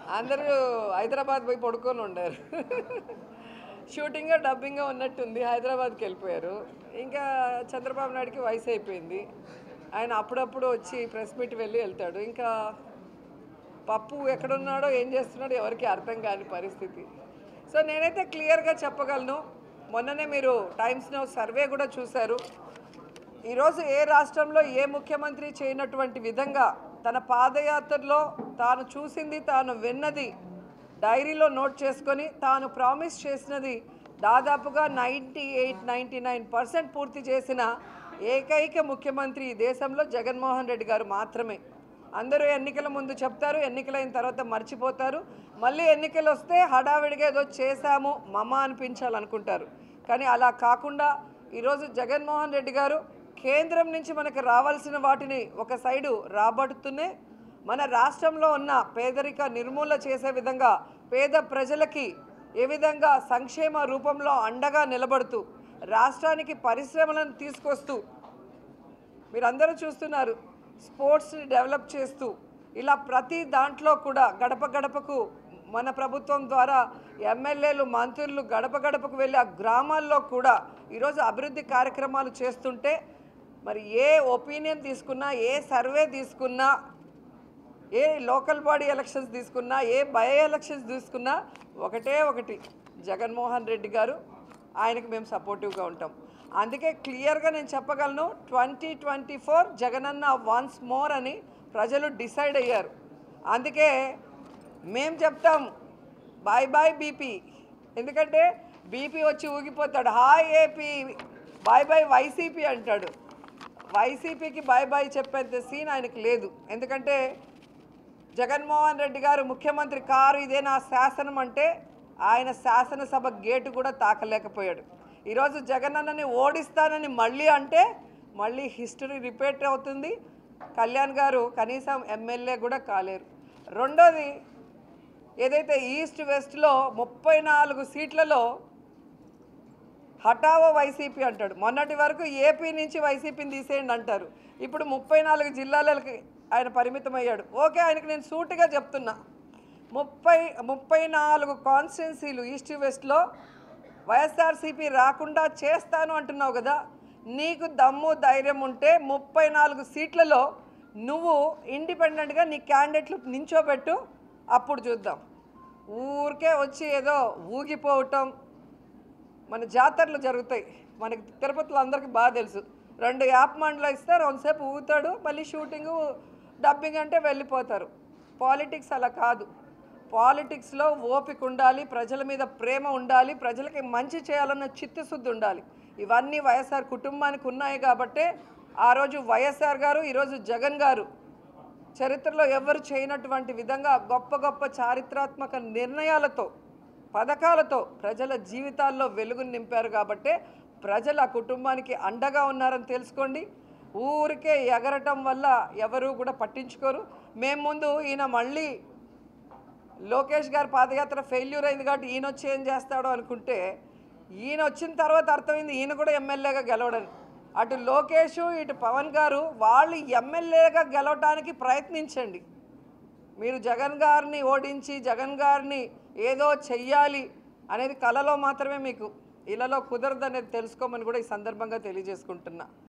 అందరూ హైదరాబాద్ పోయి పడుకొని ఉండారు షూటింగ్ డబ్బింగ్ ఉన్నట్టుంది హైదరాబాద్కి వెళ్ళిపోయారు ఇంకా చంద్రబాబు నాయుడుకి వయసు అయిపోయింది ఆయన అప్పుడప్పుడు వచ్చి ప్రెస్ మీట్ వెళ్ళి వెళ్తాడు ఇంకా పప్పు ఎక్కడున్నాడో ఏం చేస్తున్నాడో ఎవరికి అర్థం కాని పరిస్థితి సో నేనైతే క్లియర్గా చెప్పగలను మొన్ననే మీరు టైమ్స్ నో సర్వే కూడా చూశారు ఈరోజు ఏ రాష్ట్రంలో ఏ ముఖ్యమంత్రి చేయనటువంటి విధంగా తన పాదయాత్రలో తాను చూసింది తాను విన్నది డైరీలో నోట్ చేసుకొని తాను ప్రామిస్ చేసినది దాదాపుగా ninety eight ninety nine percent పూర్తి చేసిన ఏకైక ముఖ్యమంత్రి ఈ దేశంలో జగన్మోహన్ రెడ్డి గారు మాత్రమే అందరూ ఎన్నికల ముందు చెప్తారు ఎన్నికలైన తర్వాత మర్చిపోతారు మళ్ళీ ఎన్నికలు వస్తే హడావిడిగా ఏదో చేశాము మమ అనిపించాలనుకుంటారు కానీ అలా కాకుండా ఈరోజు జగన్మోహన్ రెడ్డి గారు కేంద్రం నుంచి మనకు రావాల్సిన వాటిని ఒక సైడు రాబడుతూనే మన రాష్ట్రంలో ఉన్న పేదరిక నిర్మూలన చేసే విధంగా పేద ప్రజలకి ఏ విధంగా సంక్షేమ రూపంలో అండగా నిలబడుతూ రాష్ట్రానికి పరిశ్రమలను తీసుకొస్తూ మీరందరూ చూస్తున్నారు స్పోర్ట్స్ని డెవలప్ చేస్తూ ఇలా ప్రతి దాంట్లో కూడా గడప గడపకు మన ప్రభుత్వం ద్వారా ఎమ్మెల్యేలు మంత్రులు గడప గడపకు వెళ్ళి ఆ గ్రామాల్లో కూడా ఈరోజు అభివృద్ధి కార్యక్రమాలు చేస్తుంటే మరి ఏ ఒపీనియన్ తీసుకున్నా ఏ సర్వే తీసుకున్నా ఏ లోకల్ బాడీ ఎలక్షన్స్ తీసుకున్నా ఏ బై ఎలక్షన్స్ తీసుకున్నా ఒకటే ఒకటి జగన్మోహన్ రెడ్డి గారు ఆయనకు మేము సపోర్టివ్గా ఉంటాం అందుకే క్లియర్గా నేను చెప్పగలను twenty twenty four Jagananna once more అని ప్రజలు డిసైడ్ అయ్యారు అందుకే మేం చెప్తాం బాయ్ బాయ్ బీపీ ఎందుకంటే బీపీ వచ్చి ఊగిపోతాడు hi AP bye bye YCP అంటాడు వైసీపీకి బాయ్ బాయ్ చెప్పేంత సీన్ ఆయనకు లేదు ఎందుకంటే జగన్మోహన్ రెడ్డి గారు ముఖ్యమంత్రి కారు ఇదే నా శాసనం అంటే ఆయన శాసనసభ గేటు కూడా తాకలేకపోయాడు ఈరోజు జగనన్నని ఓడిస్తానని మళ్ళీ అంటే మళ్ళీ హిస్టరీ రిపీట్ అవుతుంది కళ్యాణ్ గారు కనీసం ఎమ్మెల్యే కూడా కాలేరు రెండోది ఏదైతే ఈస్ట్ వెస్ట్లో ముప్పై నాలుగు సీట్లలో హఠావో వైసీపీ అంటాడు మొన్నటి వరకు ఏపీ నుంచి వైసీపీని తీసేయండి అంటారు ఇప్పుడు ముప్పై నాలుగు జిల్లాలకి ఆయన పరిమితం అయ్యాడు ఓకే ఆయనకి నేను సూటిగా చెప్తున్నా ముప్పై ముప్పై నాలుగు కాన్స్టిట్యున్సీలు ఈస్ట్ వెస్ట్లో వైఎస్ఆర్సీపీ రాకుండా చేస్తాను అంటున్నావు కదా నీకు దమ్ము ధైర్యం ఉంటే ముప్పై నాలుగు సీట్లలో నువ్వు ఇండిపెండెంట్గా నీ క్యాండిడేట్లు నించోబెట్టు అప్పుడు చూద్దాం ఊరికే వచ్చి ఏదో ఊగిపోవటం మన జాతరలు జరుగుతాయి మనకి తిరుపతిలో అందరికీ బాగా తెలుసు రెండు యాప్ మండలు ఇస్తే రెండుసేపు ఊగుతాడు మళ్ళీ షూటింగు డబ్బింగ్ అంటే వెళ్ళిపోతారు పాలిటిక్స్ అలా కాదు పాలిటిక్స్లో ఓపిక ఉండాలి ప్రజల మీద ప్రేమ ఉండాలి ప్రజలకి మంచి చేయాలన్న చిత్తశుద్ధి ఉండాలి ఇవన్నీ వైఎస్ఆర్ కుటుంబానికి ఉన్నాయి కాబట్టే ఆ రోజు వైఎస్ఆర్ గారు ఈరోజు జగన్ గారు చరిత్రలో ఎవరు చేయనటువంటి విధంగా గొప్ప గొప్ప చారిత్రాత్మక నిర్ణయాలతో పథకాలతో ప్రజల జీవితాల్లో వెలుగును నింపారు కాబట్టే ప్రజలు ఆ కుటుంబానికి అండగా ఉన్నారని తెలుసుకోండి ఊరికే ఎగరటం వల్ల ఎవరు కూడా పట్టించుకోరు మేము ముందు ఈయన మళ్ళీ లోకేష్ గారి పాదయాత్ర ఫెయిల్యూర్ అయింది కాబట్టి ఈయన వచ్చి ఏం చేస్తాడో అనుకుంటే ఈయన వచ్చిన తర్వాత అర్థమైంది ఈయన కూడా ఎమ్మెల్యేగా గెలవడని అటు లోకేష్ ఇటు పవన్ గారు వాళ్ళు ఎమ్మెల్యేగా గెలవటానికి ప్రయత్నించండి మీరు జగన్ గారిని ఓడించి జగన్ గారిని ఏదో చెయ్యాలి అనేది కలలో మాత్రమే మీకు ఇలాలో కుదరదు అనేది తెలుసుకోమని కూడా ఈ సందర్భంగా తెలియజేసుకుంటున్నా